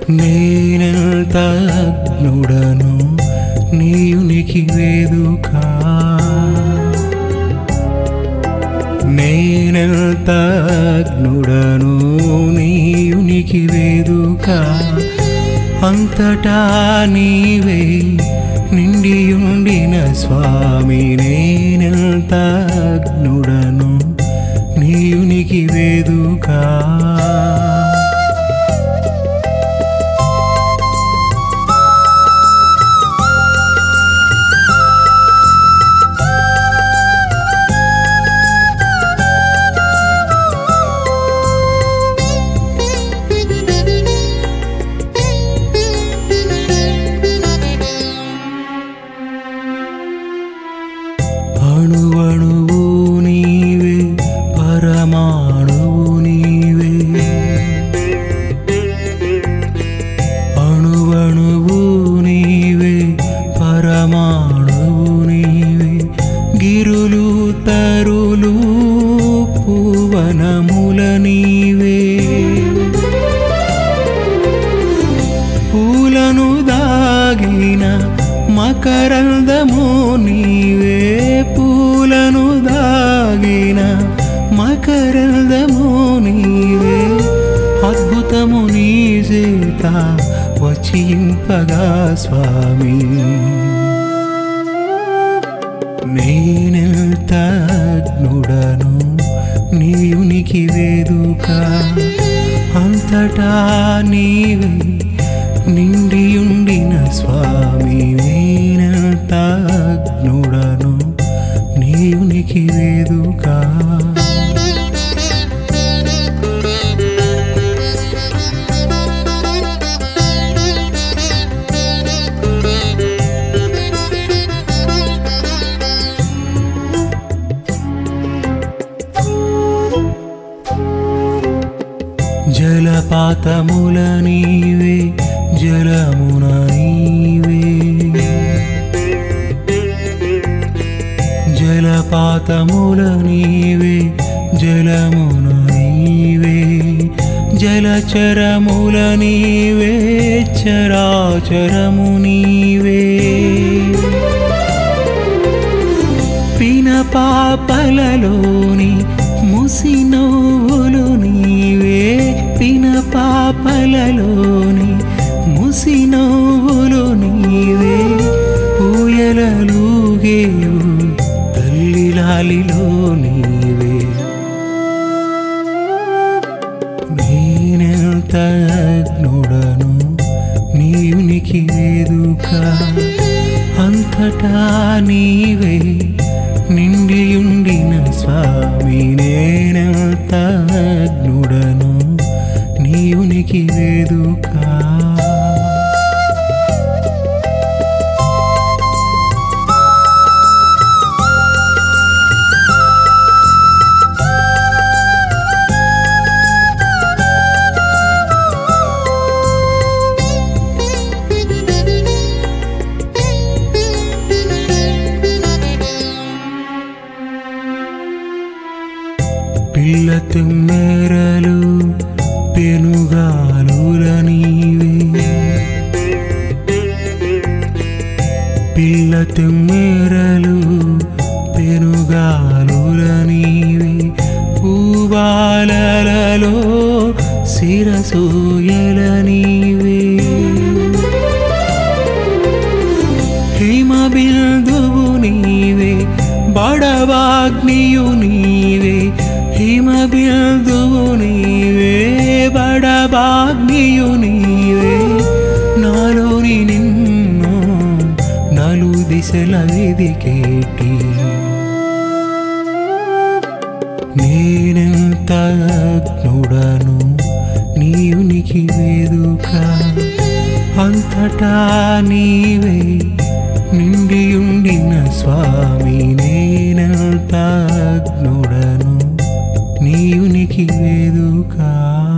నేనెంత అగ్నుడను నీయునికి వేదుక నేనెంత అగ్నుడను నీయునికి వేదుక అంతటా నీవే నిండియుండిన స్వామి నేనెంత అగ్నుడను నీయునికి వేదుకా అణువణువు నీవే పరమాణువు నీవే అణువణువు నీవే పరమాణువు నీవే గిరులు తరులు పూవనముల నీవే పూలను దాగిన మకరందము నీవే పూలను దాగిన మకరందము నీవే అద్భుతము నీ చేత వచ్చింపగా స్వామి నేనెంత అగ్నుడను నీయునికి వేదుక అంతటా నీవే నిండియుండిన స్వామి నేనెంత అగ్నుడను నీయునికి వేదుక జలపాతముల నీవే జలమున నీవే జలపాతముల నీవే జలమున నీవే జలచరముల నీవే చరాచరము నీవే పిన పాపలలోని ముసినోవులు నీవే పిన పాపలలోని ముసినోవులు నీవే ఊయలలుగేవు తల్లిలాలిలో నీవే నేనెంత అగ్నుడను నీయునికి వేదుక అంతటా నీవే నిండియుండిన స్వామి నేనెంత అగ్నుడను నీయునికి వేదుక పిల్ల తుమ్మెరలు పెనుగాలుల నీవే పిల్ల తుమ్మెరలు పెనుగాలుల నీవే పూబాలలో శిరసూయల నీవే హిమ బిందువు నీవే బడవాగ్నియు నీవే హిమ బిందువు నీవే బడవాగ్నియు నీవే నాలోని నిన్ను నలు దిశల వెదికేటి నేనెంత అగ్నుడను నీయునికి వేదుక అంతటా నీవే నిండియుండిన స్వామి నేనెంత అగ్నుడను నీయునికి వేదుకా